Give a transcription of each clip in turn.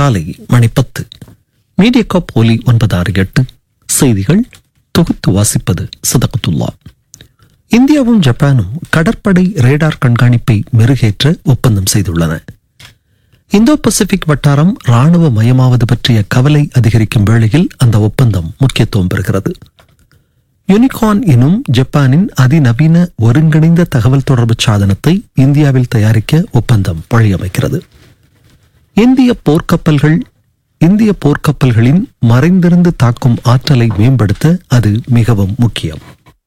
காலை மணி பத்து மீடியா காப் ஒலி ஒன்பது ஆறு எட்டு செய்திகள் தொகுத்து வாசிப்பது சதகத்துல்லா இந்தியாவும் ஜப்பானும் கடற்படை ரேடார் கண்காணிப்பை மெருகேற்ற ஒப்பந்தம் செய்துள்ளன இந்தோ பசிபிக் வட்டாரம் ராணுவ மயமாவது பற்றிய கவலை அதிகரிக்கும் வேளையில் அந்த ஒப்பந்தம் முக்கியத்துவம் பெறுகிறது யூனிகார்ன் எனும் ஜப்பானின் அதிநவீன ஒருங்கிணைந்த தகவல் தொடர்பு சாதனத்தை இந்தியாவில் தயாரிக்க ஒப்பந்தம் வழியமைக்கிறது இந்திய போர்க்கப்பல்கள் இந்திய போர்க்கப்பல்களின் மறைந்திருந்து தாக்கும் ஆற்றலை மேம்படுத்த அது மிகவும் முக்கியம்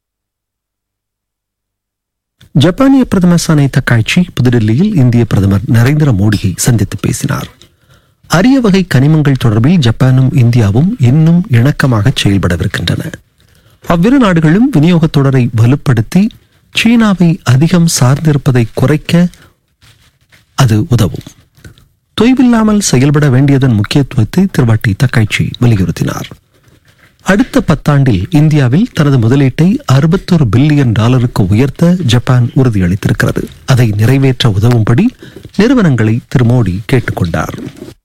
ஜப்பானிய பிரதமர் சனை தக்காய்ச்சி புதுடில்லியில் இந்திய பிரதமர் நரேந்திர மோடியை சந்தித்து பேசினார் அரிய வகை கனிமங்கள் தொடர்பில் ஜப்பானும் இந்தியாவும் இன்னும் இணக்கமாக செயல்படவிருக்கின்றன அவ்விரு நாடுகளும் விநியோகத் தொடரை வலுப்படுத்தி சீனாவை அதிகம் சார்ந்திருப்பதை குறைக்க அது உதவும் தொய்வில்லாமல் செயல்பட வேண்டியதன் முக்கியத்துவத்தை திருவாட்டி தக்காய்ச்சி வலியுறுத்தினார் அடுத்த பத்தாண்டில் இந்தியாவில் தனது முதலீட்டை அறுபத்தொரு பில்லியன் டாலருக்கு உயர்த்த ஜப்பான் உறுதியளித்திருக்கிறது அதை நிறைவேற்ற உதவும்படி நிறுவனங்களை திரு மோடி கேட்டுக்கொண்டார்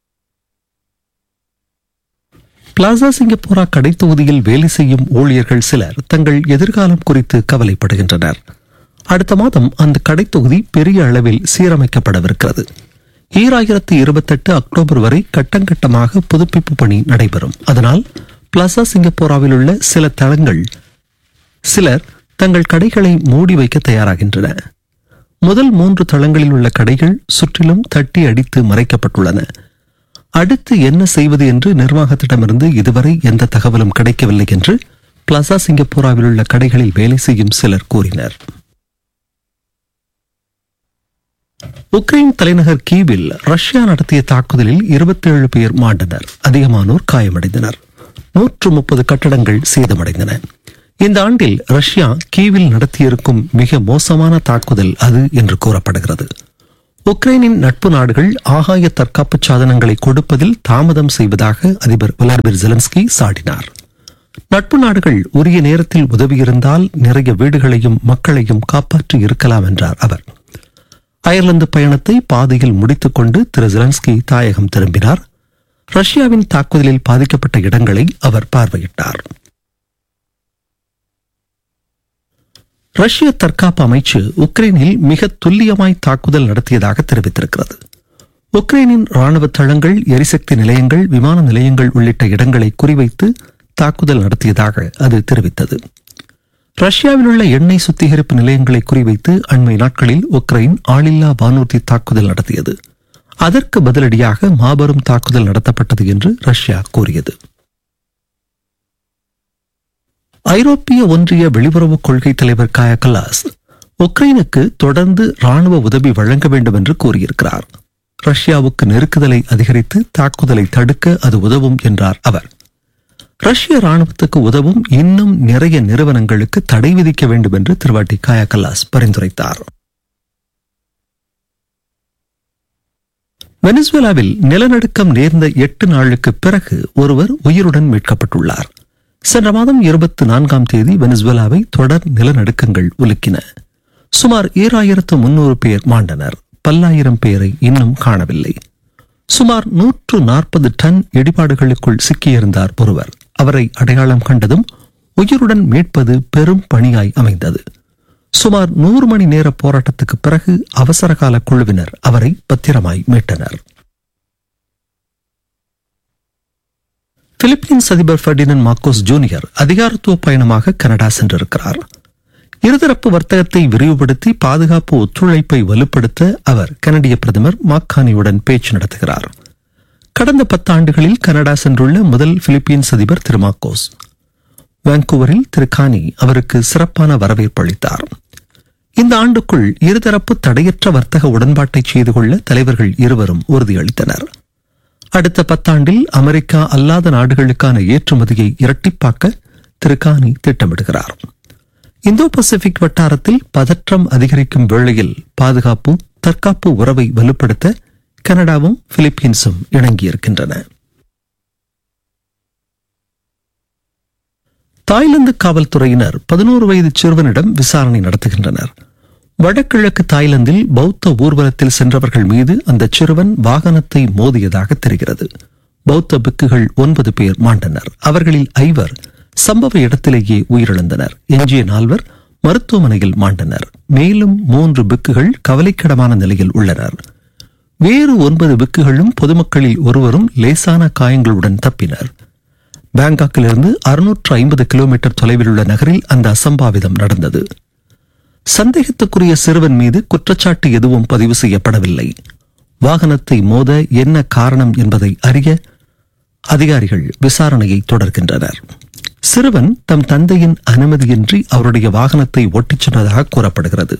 பிளாசா சிங்கப்பூரா கடை தொகுதியில் வேலை செய்யும் ஊழியர்கள் சிலர் தங்கள் எதிர்காலம் குறித்து கவலைப்படுகின்றனர் அடுத்த மாதம் அந்த கடை தொகுதி பெரிய அளவில் சீரமைக்கப்படவிருக்கிறது ஈராயிரத்தி இருபத்தெட்டு அக்டோபர் வரை கட்டங்கட்டமாக புதுப்பிப்பு பணி நடைபெறும் அதனால் பிளாசா சிங்கப்பூராவில் உள்ள சில தளங்கள் சிலர் தங்கள் கடைகளை மூடி வைக்க தயாராகின்றன முதல் மூன்று தளங்களில் உள்ள கடைகள் சுற்றிலும் தட்டி அடித்து மறைக்கப்பட்டுள்ளன அடுத்து என்ன செய்வது என்று நிர்வாகத்திடமிருந்து இதுவரை எந்த தகவலும் கிடைக்கவில்லை என்று பிளாசா சிங்கப்பூராவில் உள்ள கடைகளில் வேலை செய்யும் சிலர் கூறினர் உக்ரைன் தலைநகர் கீவில் ரஷ்யா நடத்திய தாக்குதலில் இருபத்தி ஏழு பேர் மாண்டனர் அதிகமானோர் காயமடைந்தனர் நூற்று முப்பது கட்டடங்கள் சேதமடைந்தன இந்த ஆண்டில் ரஷ்யா கீவில் நடத்தியிருக்கும் மிக மோசமான தாக்குதல் அது என்று கூறப்படுகிறது உக்ரைனின் நட்பு நாடுகள் ஆகாய தற்காப்பு சாதனங்களை கொடுப்பதில் தாமதம் செய்வதாக அதிபர் விளாடிமிர் ஜெலன்ஸ்கி சாடினார் நட்பு நாடுகள் உரிய நேரத்தில் உதவியிருந்தால் நிறைய வீடுகளையும் மக்களையும் காப்பாற்றி இருக்கலாம் என்றார் அவர் அயர்லாந்து பயணத்தை பாதையில் முடித்துக் கொண்டு திரு ஜெலன்ஸ்கி தாயகம் திரும்பினார் ரஷ்யாவின் தாக்குதலில் பாதிக்கப்பட்ட இடங்களை அவர் பார்வையிட்டார் ரஷ்ய தற்காப்பு அமைச்சு உக்ரைனில் மிக துல்லியமாய் தாக்குதல் நடத்தியதாக தெரிவித்திருக்கிறது உக்ரைனின் ராணுவ தளங்கள் எரிசக்தி நிலையங்கள் விமான நிலையங்கள் உள்ளிட்ட இடங்களை குறிவைத்து தாக்குதல் நடத்தியதாக அது தெரிவித்தது ரஷ்யாவில் உள்ள எண்ணெய் சுத்திகரிப்பு நிலையங்களை குறிவைத்து அண்மை நாட்களில் உக்ரைன் ஆளில்லா வானூர்தி தாக்குதல் நடத்தியது அதற்கு பதிலடியாக மாபெரும் தாக்குதல் நடத்தப்பட்டது என்று ரஷ்யா கூறியது ஐரோப்பிய ஒன்றிய வெளியுறவு கொள்கை தலைவர் காயா கல்லாஸ் உக்ரைனுக்கு தொடர்ந்து ராணுவ உதவி வழங்க வேண்டும் என்று கூறியிருக்கிறார் ரஷ்யாவுக்கு நெருக்குதலை அதிகரித்து தாக்குதலை தடுக்க அது உதவும் என்றார் அவர் ரஷ்ய ராணுவத்துக்கு உதவும் இன்னும் நிறைய நிறுவனங்களுக்கு தடை விதிக்க வேண்டும் என்று திருவாட்டி காயா கல்லாஸ் பரிந்துரைத்தார் வெனிசுவேலாவில் நிலநடுக்கம் நேர்ந்த எட்டு நாளுக்கு பிறகு ஒருவர் உயிருடன் மீட்கப்பட்டுள்ளார் சென்ற மாதம் இருபத்தி நான்காம் தேதி வெனிசுவேலாவை தொடர் நிலநடுக்கங்கள் உலுக்கின சுமார் ஏழாயிரத்து முன்னூறு பேர் மாண்டனர் பல்லாயிரம் பேரை இன்னும் காணவில்லை சுமார் நூற்று நாற்பது டன் இடிபாடுகளுக்குள் சிக்கியிருந்தார் ஒருவர் அவரை அடையாளம் கண்டதும் உயிருடன் மீட்பது பெரும் பணியாய் அமைந்தது சுமார் நூறு மணி நேர போராட்டத்துக்கு பிறகு அவசரகால குழுவினர் அவரை பத்திரமாய் மீட்டனர் பிலிப்பீன்ஸ் அதிபர் ஃபெர்டினன் மார்க்கோஸ் ஜூனியர் அதிகாரத்துவ பயணமாக கனடா சென்றிருக்கிறார் இருதரப்பு வர்த்தகத்தை விரிவுபடுத்தி பாதுகாப்பு ஒத்துழைப்பை வலுப்படுத்த அவர் கனடிய பிரதமர் மாக்கானியுடன் பேச்சு நடத்துகிறார் கடந்த பத்தாண்டுகளில் கனடா சென்றுள்ள முதல் பிலிப்பீன்ஸ் அதிபர் திரு மார்க்கோஸ் வாங்கூவரில் திரு கானி அவருக்கு சிறப்பான வரவேற்பு அளித்தார் இந்த ஆண்டுக்குள் இருதரப்பு தடையற்ற வர்த்தக உடன்பாட்டை செய்து கொள்ள தலைவர்கள் இருவரும் உறுதியளித்தனர் அடுத்த பத்தாண்டில் அமெரிக்கா அல்லாத நாடுகளுக்கான ஏற்றுமதியை இரட்டிப்பாக்க திரு கானி திட்டமிடுகிறார் இந்தோ பசிபிக் வட்டாரத்தில் பதற்றம் அதிகரிக்கும் வேளையில் பாதுகாப்பு தற்காப்பு உறவை வலுப்படுத்த கனடாவும் பிலிப்பீன்ஸும் இணங்கியிருக்கின்றன தாய்லாந்து காவல்துறையினர் பதினோரு வயது சிறுவனிடம் விசாரணை நடத்துகின்றனர் வடகிழக்கு தாய்லாந்தில் பௌத்த ஊர்வலத்தில் சென்றவர்கள் மீது அந்த சிறுவன் வாகனத்தை மோதியதாக தெரிகிறது பௌத்த பிக்குகள் ஒன்பது பேர் மாண்டனர் அவர்களில் ஐவர் சம்பவ இடத்திலேயே உயிரிழந்தனர் எஞ்சிய நால்வர் மருத்துவமனையில் மாண்டனர் மேலும் மூன்று பிக்குகள் கவலைக்கிடமான நிலையில் உள்ளனர் வேறு ஒன்பது பிக்குகளும் பொதுமக்களில் ஒருவரும் லேசான காயங்களுடன் தப்பினர் பாங்காக்கிலிருந்து அறுநூற்று ஐம்பது கிலோமீட்டர் தொலைவில் உள்ள நகரில் அந்த அசம்பாவிதம் நடந்தது சந்தேகத்துக்குரிய சிறுவன் மீது குற்றச்சாட்டு எதுவும் பதிவு செய்யப்படவில்லை வாகனத்தை மோத என்ன காரணம் என்பதை அறிய அதிகாரிகள் விசாரணையை தொடர்கின்றனர் சிறுவன் தம் தந்தையின் அனுமதியின்றி அவருடைய வாகனத்தை ஓட்டிச் சென்றதாக கூறப்படுகிறது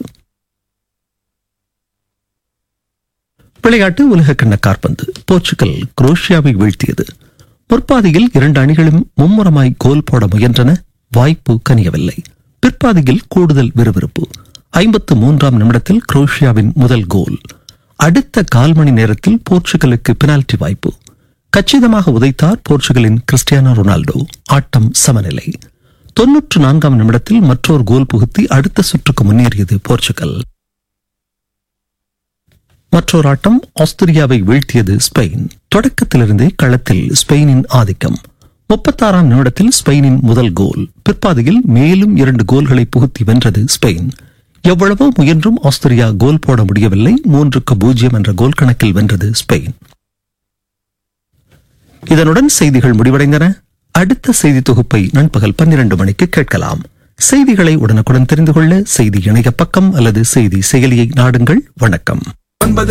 விளையாட்டு உலக கிண்ண காற்பந்து போர்ச்சுகல் குரோஷியாவை வீழ்த்தியது முற்பாதியில் இரண்டு அணிகளும் மும்முரமாய் கோல் போட முயன்றன வாய்ப்பு கனியவில்லை பிற்பாதியில் கூடுதல் விறுவிறுப்பு ஐம்பத்து மூன்றாம் நிமிடத்தில் குரோஷியாவின் முதல் கோல் அடுத்த கால் மணி நேரத்தில் போர்ச்சுகலுக்கு பெனால்டி வாய்ப்பு கச்சிதமாக உதைத்தார் போர்ச்சுகலின் கிறிஸ்டியானோ ரொனால்டோ ஆட்டம் சமநிலை தொன்னூற்று நான்காம் நிமிடத்தில் மற்றொரு கோல் புகுத்தி அடுத்த சுற்றுக்கு முன்னேறியது போர்ச்சுகல் மற்றொரு ஆட்டம் ஆஸ்திரியாவை வீழ்த்தியது ஸ்பெயின் தொடக்கத்திலிருந்தே களத்தில் ஸ்பெயினின் ஆதிக்கம் முப்பத்தாறாம் நிமிடத்தில் ஸ்பெயினின் முதல் கோல் பிற்பாதையில் மேலும் இரண்டு கோல்களை புகுத்தி வென்றது ஸ்பெயின் எவ்வளவோ முயன்றும் ஆஸ்திரியா கோல் போட முடியவில்லை மூன்றுக்கு பூஜ்ஜியம் என்ற கோல் கணக்கில் வென்றது ஸ்பெயின் இதனுடன் செய்திகள் முடிவடைந்தன அடுத்த செய்தி தொகுப்பை நண்பகல் பன்னிரண்டு மணிக்கு கேட்கலாம் செய்திகளை உடனுக்குடன் தெரிந்து கொள்ள செய்தி இணைய பக்கம் அல்லது செய்தி செயலியை நாடுங்கள் வணக்கம்